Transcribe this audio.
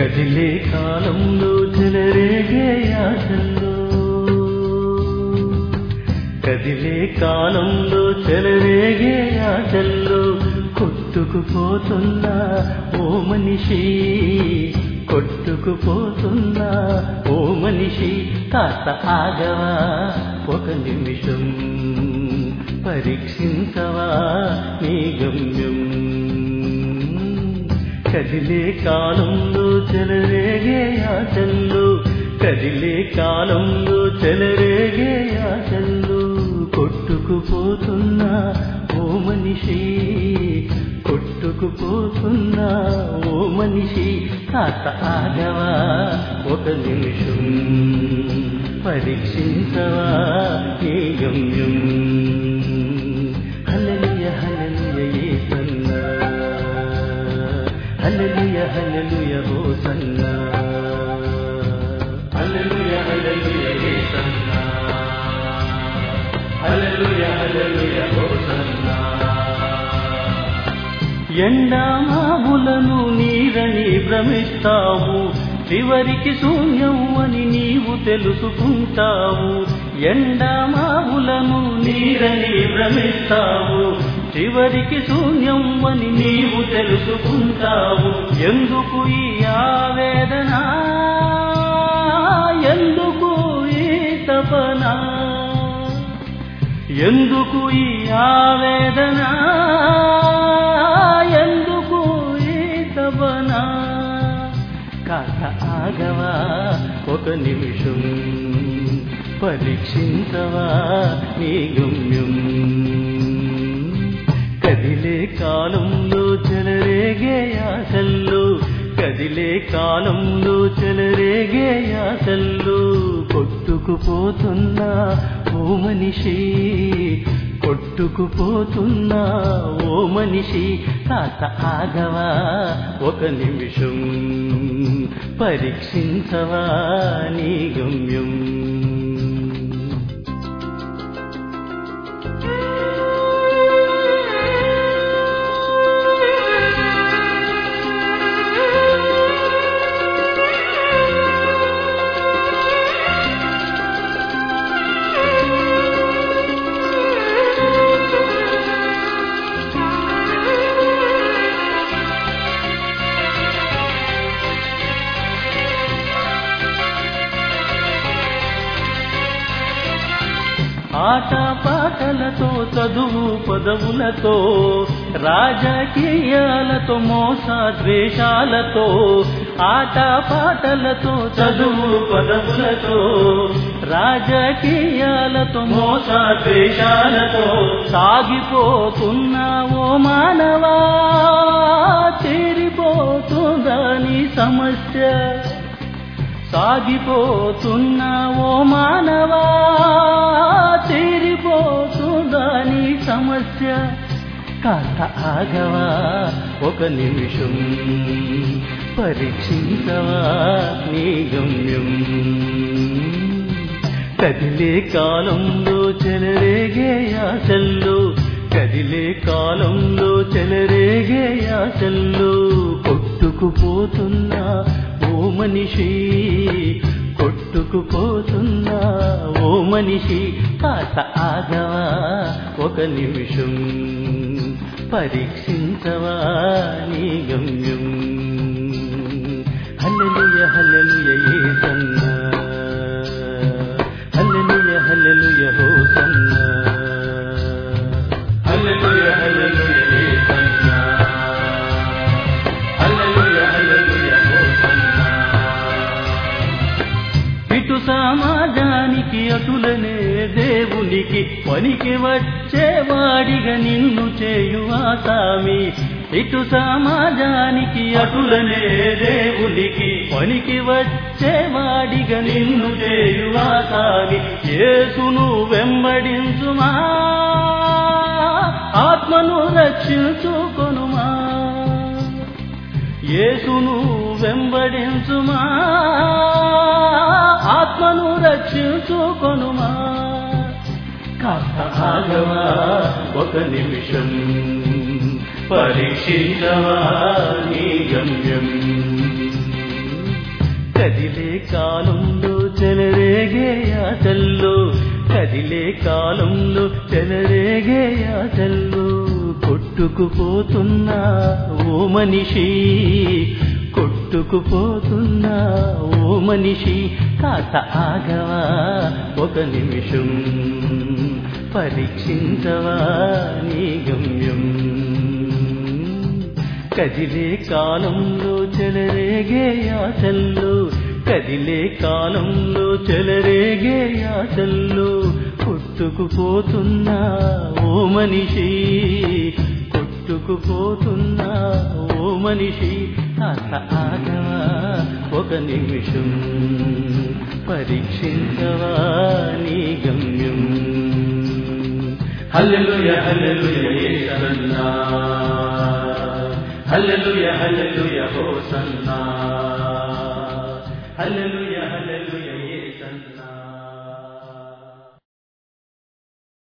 కదిలే కాలంలో చెలరేగే ఆశల్లో కదిలే కాలంలో చెలరేగే ఆశల్లో కొట్టుకుపోతున్నా ఓ మనిషి కొట్టుకుపోతున్నా ఓ మనిషి కాస్త ఆగవా ఒక నిమిషం పరీక్షించవా నీ గమ్యం కదిలే కాలంలో చెలరేగే ఆశల్లో కదిలే కాలంలో చెలరేగే ఆశల్లో కొట్టుకుపోతున్నా ఓ మనిషి కొట్టుకుపోతున్నా ఓ మనిషి కాస్త ఆగవా ఒక నిమిషం పరీక్షించవా నీ గమ్యం హల్లెలూయ హల్లెలూయ యేసన్నా హల్లెలూయ హల్లెలూయ హోసన్నా హల్లెలూయ హల్లెలూయ యేసన్నా హల్లెలూయ హల్లెలూయ హోసన్నా ఎండామాములను నీరని భ్రమిస్తావు చివరికి శూన్యం అని నీవు తెలుసుకుంటావు ఎండామాములను నీరని భ్రమిస్తావు చివరికి శూన్యం అని నీవు తెలుసుకుంటావు ఎందుకు ఈ ఆవేదన ఎందుకు ఈ తపన ఎందుకు ఈ ఆవేదన ఎందుకు ఈ తపన కాక ఆగవా ఒక నిమిషం పరీక్షించవా నీ గమ్యం కదిలే కాలంలో చెలరేగే ఆశల్లో కదిలే కాలంలో చెలరేగే ఆశల్లో కొట్టుకుపోతున్నా ఓ మనిషి కొట్టుకుపోతున్నా ఓ మనిషి కాస్త ఆగవా ఒక నిమిషం పరీక్షించవా నీ గమ్యం ఆట పాటలతో చదువు పదవులతో రాజకీయాలతో మోస ద్వేషాలతో ఆట పాటలతో చదువు పదవులతో రాజకీయాలతో మోస ద్వేషాలతో సాగిపోతున్నావో మానవా తీరిపోతుందా నీ సమస్య సాగిపోతున్నా ఓ మానవా తీరిపోతుందా నీ సమస్య కాస్త ఆగవా ఒక నిమిషం పరీక్షించవా నీ గమ్యం కదిలే కాలంలో చెలరేగే ఆశల్లో కదిలే కాలంలో చెలరేగే ఆశల్లో కొట్టుకుపోతున్నా ఓ మనిషి కొట్టుకుపోతున్నా ఓ మనిషి కాస్త ఆగవా ఒక నిమిషం పరీక్షించవా నీ గమ్యం హల్లెలూయ హల్లెలూయ యేసన్నా హల్లెలూయ హల్లెలూయ హోసన్నా హల్లెలూయ హల్లెలూయ యేసన్నా హల్లెలూయ హల్లెలూయ హోసన్నా ఇటు సమాజానికి అటులనే దేవునికి పనికి వచ్చేవాడిగా నిన్ను చేయు ఆసామి ఇటు సమాజానికి అటులనే దేవునికి పనికి వచ్చేవాడిగా నిన్ను చేయు ఆసామి యేసును వెంబడించుమా ఆత్మను రక్షించుకొనుమా యేసును వెంబడించుమా ఆత్మను రక్షించుకొనుమా కాస్త ఆగవా ఒక నిమిషం పరీక్షించవా నీ గమ్యం కదిలే కాలంలో చెలరేగే ఆశల్లో కదిలే కాలంలో చెలరేగే ఆశల్లో కొట్టుకుపోతున్నా ఓ మనిషి కొట్టుకుపోతున్నా ఓ మనిషి కాస్త ఆగవా ఒక నిమిషం పరీక్షించవా నీ గమ్యం కదిలే కాలంలో చెలరేగే ఆశల్లో కదిలే కాలంలో చెలరేగే ఆశల్లో కొట్టుకుపోతున్నా ఓ మనిషి కొట్టుకుపోతున్నా ఓ మనిషి కాస్త ఆగవా ఒక నిమిషం పరీక్షించవా నీ గమ్యం హల్లెలూయ హల్లెలూయ యేసన్నా హల్లెలూయ హల్లెలూయ హోసన్నా హల్లెలూయ